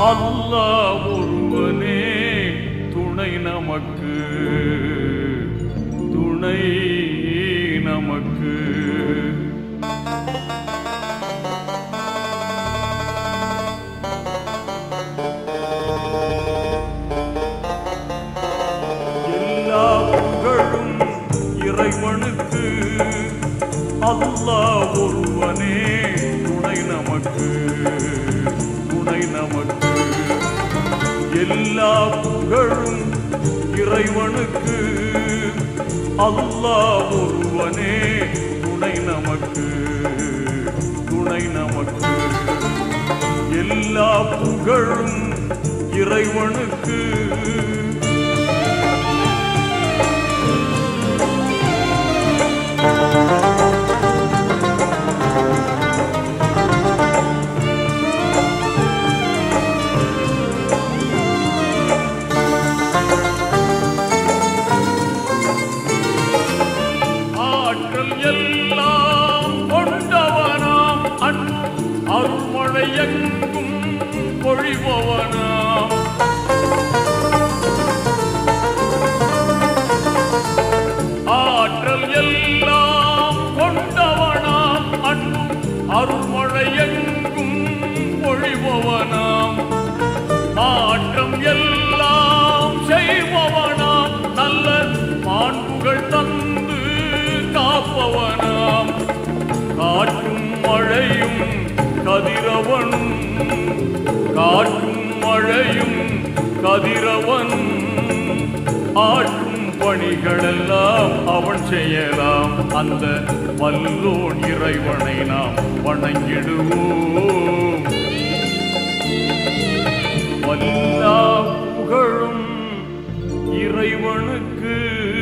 அல்லாஹ் ஒருவனே துணை நமக்கு துணை நமக்கு எல்லா புகழும் இறைவனுக்கு அல்லாஹ் ஒருவனே துணை நமக்கு துணை நமக்கு எல்லா புகழும் இறைவனுக்கு அல்லாஹ் ஒருவனே துணை நமக்கு துணை நமக்கு எல்லா புகழும் இறைவனுக்கு ஆற்றல் எல்லாம் கொண்டவனாம் அன்பும் அருள்மழை எங்கும் பொழிபவனாம் ஆற்றல் எல்லாம் கொண்டவனாம் அன்பும் அருள்மழை எங்கும் பொழிபவனாம் மாற்றம் எல்லாம் செய்பவனாம் நல்ல மாண்புகள் தந்து காப்பவனாம் காற்றும் மழையும் கதிரவனும் காற்றும் மழையும் கதிரவனும் ஆற்றும் பணிகளெல்லாம் அவன் செய்யலாம் அந்த வல்லோன் இறைவனை நாம் வணங்கிடுவோம் வல்லா புகழும் இறைவனுக்கு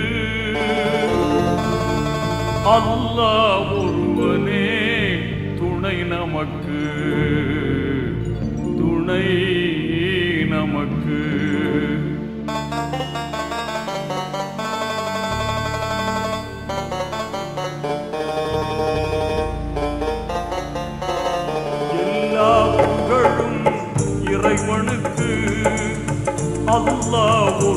அல்லாஹ் ஒருவனே துணை நமக்கு துணை நமக்கு எல்லா புகழும் இறைவனுக்கு அல்லாஹ்